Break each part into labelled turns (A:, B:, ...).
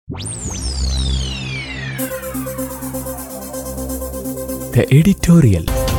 A: The editorial.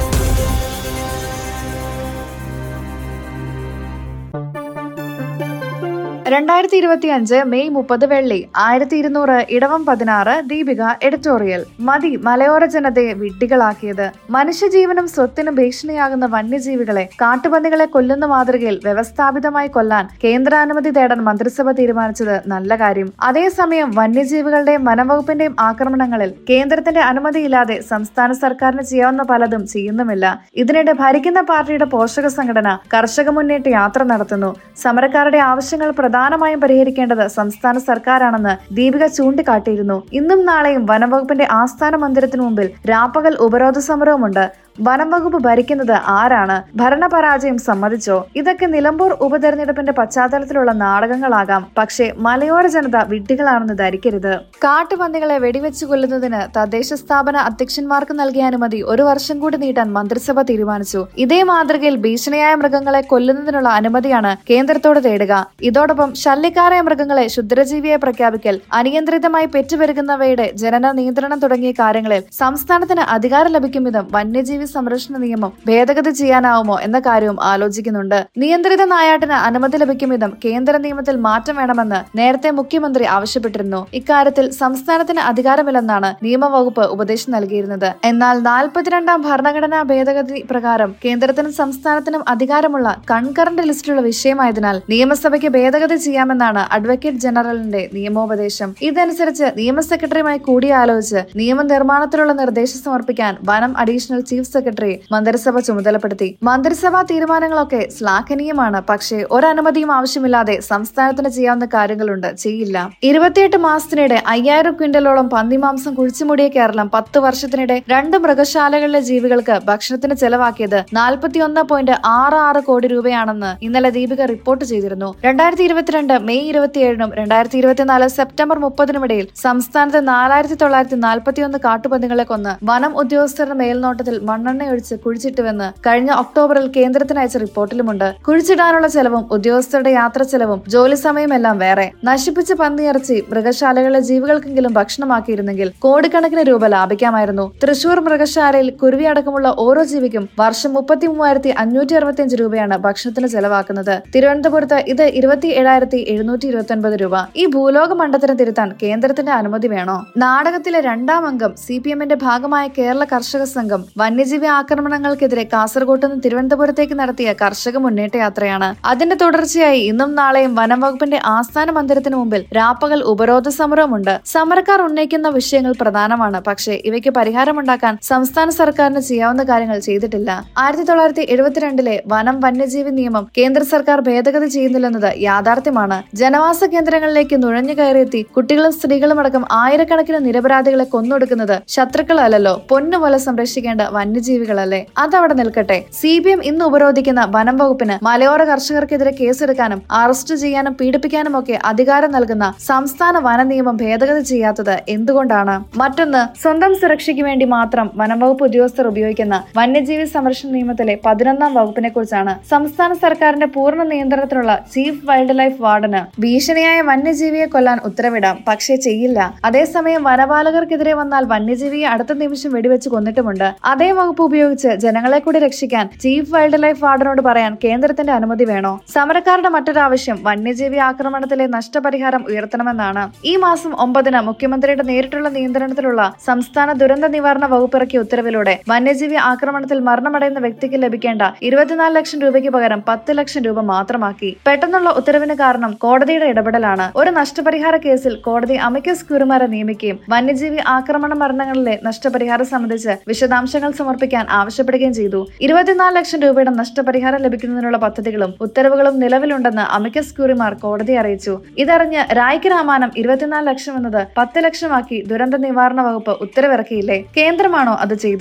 B: രണ്ടായിരത്തി ഇരുപത്തി അഞ്ച് മെയ് മുപ്പത് വെള്ളി ആയിരത്തി ഇരുന്നൂറ് ഇടവം പതിനാറ് ദീപിക എഡിറ്റോറിയൽ മതി മലയോര ജനതയെ വിഡ്ഢികളാക്കിയത് മനുഷ്യജീവനും സ്വത്തിനും ഭീഷണിയാകുന്ന വന്യജീവികളെ കാട്ടുപന്നികളെ കൊല്ലുന്ന മാതൃകയിൽ വ്യവസ്ഥാപിതമായി കൊല്ലാൻ കേന്ദ്രാനുമതി തേടാൻ മന്ത്രിസഭ തീരുമാനിച്ചത് നല്ല കാര്യം അതേസമയം വന്യജീവികളുടെയും വനംവകുപ്പിന്റെയും ആക്രമണങ്ങളിൽ കേന്ദ്രത്തിന്റെ അനുമതിയില്ലാതെ സംസ്ഥാന സർക്കാരിന് ചെയ്യാവുന്ന പലതും ചെയ്യുന്നുമില്ല ഇതിനിടെ ഭരിക്കുന്ന പാർട്ടിയുടെ പോഷക സംഘടന കർഷക മുന്നേറ്റ യാത്ര നടത്തുന്നു സമരക്കാരുടെ ആവശ്യങ്ങൾ പ്രധാനമായും പരിഹരിക്കേണ്ടത് സംസ്ഥാന സർക്കാരാണെന്ന് ദീപിക ചൂണ്ടിക്കാട്ടിയിരുന്നു ഇന്നും നാളെയും വനംവകുപ്പിന്റെ ആസ്ഥാന മന്ദിരത്തിനു മുമ്പിൽ രാപ്പകൽ ഉപരോധ സമരവുമുണ്ട് വനം വകുപ്പ് ഭരിക്കുന്നത് ആരാണ് ഭരണപരാജയം സമ്മതിച്ചോ ഇതൊക്കെ നിലമ്പൂർ ഉപതെരഞ്ഞെടുപ്പിന്റെ പശ്ചാത്തലത്തിലുള്ള നാടകങ്ങളാകാം പക്ഷേ മലയോര ജനത വിഡ്ഢികളാണെന്ന് ധരിക്കരുത് കാട്ടുപന്നികളെ വെടിവെച്ച് കൊല്ലുന്നതിന് തദ്ദേശ സ്ഥാപന അധ്യക്ഷന്മാർക്ക് നൽകിയ അനുമതി ഒരു വർഷം കൂടി നീട്ടാൻ മന്ത്രിസഭ തീരുമാനിച്ചു ഇതേ മാതൃകയിൽ ഭീഷണിയായ മൃഗങ്ങളെ കൊല്ലുന്നതിനുള്ള അനുമതിയാണ് കേന്ദ്രത്തോട് തേടുക ഇതോടൊപ്പം ശല്യക്കാരായ മൃഗങ്ങളെ ക്ഷുദ്രജീവിയെ പ്രഖ്യാപിക്കൽ അനിയന്ത്രിതമായി പെറ്റുപെരുകുന്നവയുടെ ജനന നിയന്ത്രണം തുടങ്ങിയ കാര്യങ്ങളിൽ സംസ്ഥാനത്തിന് അധികാരം ലഭിക്കും വിധം വന്യജീവി സംരക്ഷണ നിയമം ഭേദഗതി ചെയ്യാനാവുമോ എന്ന കാര്യവും ആലോചിക്കുന്നുണ്ട് നിയന്ത്രിത നായാട്ടിന് അനുമതി ലഭിക്കും വിധം കേന്ദ്ര നിയമത്തിൽ മാറ്റം വേണമെന്ന് നേരത്തെ മുഖ്യമന്ത്രി ആവശ്യപ്പെട്ടിരുന്നു ഇക്കാര്യത്തിൽ സംസ്ഥാനത്തിന് അധികാരമില്ലെന്നാണ് നിയമവകുപ്പ് ഉപദേശം നൽകിയിരുന്നത് എന്നാൽ നാൽപ്പത്തിരണ്ടാം ഭരണഘടനാ ഭേദഗതി പ്രകാരം കേന്ദ്രത്തിനും സംസ്ഥാനത്തിനും അധികാരമുള്ള കൺകറന്റ് ലിസ്റ്റിലുള്ള വിഷയമായതിനാൽ നിയമസഭയ്ക്ക് ഭേദഗതി ചെയ്യാമെന്നാണ് അഡ്വക്കേറ്റ് ജനറലിന്റെ നിയമോപദേശം ഇതനുസരിച്ച് നിയമ സെക്രട്ടറിയുമായി കൂടിയാലോചിച്ച് നിയമനിർമ്മാണത്തിലുള്ള നിർദ്ദേശം സമർപ്പിക്കാൻ വനം അഡീഷണൽ ചീഫ് സെക്രട്ടറി മന്ത്രിസഭ ചുമതലപ്പെടുത്തി മന്ത്രിസഭാ തീരുമാനങ്ങളൊക്കെ ശ്ലാഘനീയമാണ് പക്ഷേ ഒരനുമതിയും ആവശ്യമില്ലാതെ സംസ്ഥാനത്തിന് ചെയ്യാവുന്ന കാര്യങ്ങളുണ്ട് ചെയ്യില്ല ഇരുപത്തിയെട്ട് മാസത്തിനിടെ അയ്യായിരം ക്വിന്റലോളം പന്നിമാംസം കുഴിച്ചുമൂടിയ കേരളം പത്ത് വർഷത്തിനിടെ രണ്ട് മൃഗശാലകളിലെ ജീവികൾക്ക് ഭക്ഷണത്തിന് ചെലവാക്കിയത് നാൽപ്പത്തിയൊന്ന് പോയിന്റ് ആറ് ആറ് കോടി രൂപയാണെന്ന് ഇന്നലെ ദീപിക റിപ്പോർട്ട് ചെയ്തിരുന്നു രണ്ടായിരത്തി ഇരുപത്തിരണ്ട് മെയ് ഇരുപത്തിയേഴിനും രണ്ടായിരത്തി ഇരുപത്തിനാല് സെപ്റ്റംബർ മുപ്പതിനുമിടയിൽ സംസ്ഥാനത്ത് നാലായിരത്തി തൊള്ളായിരത്തി നാൽപ്പത്തിയൊന്ന് കാട്ടുപന്നികളെ കൊന്ന് വനം ഉദ്യോഗസ്ഥരുടെ മേൽനോട്ടത്തിൽ മണ്ണെണ്ണയൊഴിച്ച് കുഴിച്ചിട്ടുവെന്ന് കഴിഞ്ഞ ഒക്ടോബറിൽ കേന്ദ്രത്തിന് അയച്ച റിപ്പോർട്ടിലുമുണ്ട് കുഴിച്ചിടാനുള്ള ചെലവും ഉദ്യോഗസ്ഥരുടെ യാത്ര ചെലവും ജോലി സമയമെല്ലാം വേറെ നശിപ്പിച്ച പന്നിയിറച്ചി മൃഗശാലകളിലെ ജീവികൾക്കെങ്കിലും ഭക്ഷണമാക്കിയിരുന്നെങ്കിൽ കോടിക്കണക്കിന് രൂപ ലാഭിക്കാമായിരുന്നു തൃശൂർ മൃഗശാലയിൽ കുരുവി അടക്കമുള്ള ഓരോ ജീവിക്കും വർഷം മുപ്പത്തി മൂവായിരത്തി അഞ്ഞൂറ്റി അറുപത്തിയഞ്ച് രൂപയാണ് ഭക്ഷണത്തിന് ചെലവാക്കുന്നത് തിരുവനന്തപുരത്ത് ഇത് ഇരുപത്തി ഏഴായിരത്തി എഴുന്നൂറ്റി ഇരുപത്തി ഒൻപത് രൂപ ഈ ഭൂലോക മണ്ഡലത്തിന് തിരുത്താൻ കേന്ദ്രത്തിന്റെ അനുമതി വേണോ നാടകത്തിലെ രണ്ടാം അംഗം സി പി എമ്മിന്റെ ഭാഗമായ കേരള കർഷക സംഘം വന്യജീവി ആക്രമണങ്ങൾക്കെതിരെ കാസർഗോഡ് നിന്ന് തിരുവനന്തപുരത്തേക്ക് നടത്തിയ കർഷക മുന്നേറ്റ യാത്രയാണ് അതിന്റെ തുടർച്ചയായി ഇന്നും നാളെയും വനം വകുപ്പിന്റെ ആസ്ഥാന മന്ദിരത്തിന് മുമ്പിൽ രാപ്പകൽ ഉപരോധ സമരവുമുണ്ട് സമരക്കാർ ഉന്നയിക്കുന്ന വിഷയങ്ങൾ പ്രധാനമാണ് പക്ഷേ ഇവയ്ക്ക് പരിഹാരമുണ്ടാക്കാൻ സംസ്ഥാന സർക്കാരിന് ചെയ്യാവുന്ന കാര്യങ്ങൾ ചെയ്തിട്ടില്ല ആയിരത്തി തൊള്ളായിരത്തി എഴുപത്തിരണ്ടിലെ വനം വന്യജീവി നിയമം കേന്ദ്ര സർക്കാർ ഭേദഗതി ചെയ്യുന്നില്ലെന്നത് യാഥാർത്ഥ്യമാണ് ജനവാസ കേന്ദ്രങ്ങളിലേക്ക് നുഴഞ്ഞു കയറിയെത്തി കുട്ടികളും സ്ത്രീകളും അടക്കം ആയിരക്കണക്കിന് നിരപരാധികളെ കൊന്നൊടുക്കുന്നത് ശത്രുക്കളല്ലല്ലോ പൊന്നുപോലെ സംരക്ഷിക്കേണ്ട വന്യജീവികളല്ലേ അതവിടെ നിൽക്കട്ടെ സി ബി എം ഇന്ന് ഉപരോധിക്കുന്ന വനം വകുപ്പിന് മലയോര കർഷകർക്കെതിരെ കേസെടുക്കാനും അറസ്റ്റ് ചെയ്യാനും പീഡിപ്പിക്കാനും ഒക്കെ അധികാരം നൽകുന്ന സംസ്ഥാന വന നിയമം ഭേദഗതി ചെയ്യാത്തത് എന്തുകൊണ്ടാണ് മറ്റൊന്ന് സ്വന്തം സുരക്ഷയ്ക്ക് വേണ്ടി മാത്രം വനം വകുപ്പ് ഉദ്യോഗസ്ഥർ ഉപയോഗിക്കുന്ന വന്യജീവി സംരക്ഷണ നിയമത്തിലെ പതിനൊന്നാം വകുപ്പിനെ കുറിച്ചാണ് സംസ്ഥാന സർക്കാരിന്റെ പൂർണ്ണ നിയന്ത്രണത്തിലുള്ള ചീഫ് വൈൽഡ് ലൈഫ് വാർഡന് ഭീഷണിയായ വന്യജീവിയെ കൊല്ലാൻ ഉത്തരവിടാം പക്ഷേ ചെയ്യില്ല അതേസമയം വനപാലകർക്കെതിരെ വന്നാൽ വന്യജീവിയെ അടുത്ത നിമിഷം വെടിവെച്ച് കൊന്നിട്ടുമുണ്ട് അതേ വകുപ്പ് ഉപയോഗിച്ച് ജനങ്ങളെ കൂടി രക്ഷിക്കാൻ ചീഫ് വൈൽഡ് ലൈഫ് വാർഡനോട് പറയാൻ കേന്ദ്രത്തിന്റെ അനുമതി വേണോ സമരക്കാരുടെ മറ്റൊരാവശ്യം വന്യജീവി ആക്രമണത്തിലെ നഷ്ടപരിഹാരം ഉയർത്തണമെന്നാണ് ഈ മാസം ഒമ്പതിന് മുഖ്യമന്ത്രിയുടെ നേരിട്ടുള്ള നിയന്ത്രണത്തിലുള്ള സംസ്ഥാന ദുരന്ത നിവാരണ വകുപ്പ് ഇറക്കിയ ഉത്തരവിലൂടെ വന്യജീവി ആക്രമണത്തിൽ മരണമടയുന്ന വ്യക്തിക്ക് ലഭിക്കേണ്ട ഇരുപത്തിനാല് ലക്ഷം രൂപയ്ക്ക് പകരം പത്ത് ലക്ഷം രൂപ മാത്രമാക്കി പെട്ടെന്നുള്ള ഉത്തരവിന് കാരണം കോടതിയുടെ ഇടപെടലാണ് ഒരു നഷ്ടപരിഹാര കേസിൽ കോടതി അമിക്കസ് ക്യൂറിമാരെ നിയമിക്കുകയും വന്യജീവി ആക്രമണ മരണങ്ങളിലെ നഷ്ടപരിഹാരം സംബന്ധിച്ച് വിശദാംശങ്ങൾ സമർപ്പിക്കാൻ ആവശ്യപ്പെടുകയും ചെയ്തു ഇരുപത്തിനാല് ലക്ഷം രൂപയുടെ നഷ്ടപരിഹാരം ലഭിക്കുന്നതിനുള്ള പദ്ധതികളും ഉത്തരവുകളും നിലവിലുണ്ടെന്ന് അമിക്കസ് ക്യൂറിമാർ കോടതിയെ അറിയിച്ചു ഇതറിഞ്ഞ് രായ്ക്ക് രാമാനം ഇരുപത്തിനാല് ലക്ഷം എന്നത് പത്ത് ലക്ഷമാക്കി ദുരന്ത നിവാരണ വകുപ്പ് ഉത്തരവിറക്കിയില്ലേ കേന്ദ്രമാണോ അത് ചെയ്തത്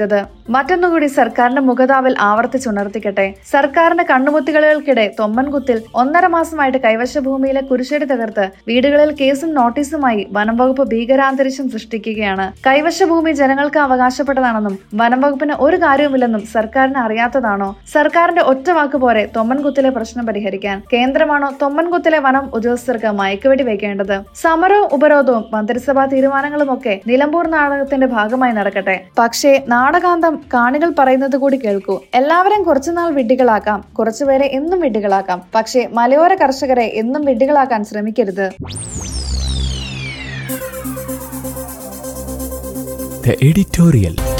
B: മറ്റൊന്നുകൂടി സർക്കാരിന്റെ മുഖതാവിൽ ആവർത്തിച്ചുണർത്തിക്കട്ടെ സർക്കാരിന്റെ കണ്ണുമുത്തികളികൾക്കിടെ തൊമ്മൻകുത്തിൽ ഒന്നര മാസമായിട്ട് കൈവശ ഭൂമിയിലെ കുരിശടി തകർത്ത് വീടുകളിൽ കേസും നോട്ടീസുമായി വനം വകുപ്പ് ഭീകരാന്തരീക്ഷം സൃഷ്ടിക്കുകയാണ് കൈവശ ഭൂമി ജനങ്ങൾക്ക് അവകാശപ്പെട്ടതാണെന്നും വനം വകുപ്പിന് ഒരു കാര്യവുമില്ലെന്നും സർക്കാരിന് അറിയാത്തതാണോ സർക്കാരിന്റെ ഒറ്റ വാക്ക് പോരെ തൊമ്മൻകുത്തിലെ പ്രശ്നം പരിഹരിക്കാൻ കേന്ദ്രമാണോ തൊമ്മൻകുത്തിലെ വനം ഉദ്യോഗസ്ഥർക്ക് മയക്കുവെടി വെക്കേണ്ടത് സമരവും ഉപരോധവും മന്ത്രിസഭാ തീരുമാനങ്ങളും ഒക്കെ നിലമ്പൂർ നാടകത്തിന്റെ ഭാഗമായി നടക്കട്ടെ പക്ഷേ നാടകാന്തം കാണികൾ പറയുന്നത് കൂടി കേൾക്കൂ എല്ലാവരെയും കുറച്ചുനാൾ വിഡ്ഢികളാക്കാം കുറച്ചുപേരെ എന്നും വിഡ്ഢികളാക്കാം പക്ഷേ മലയോര കർഷകരെ എന്നും വിഡ്ഢികളാക്കാൻ ശ്രമിക്കരുത്
A: The editorial.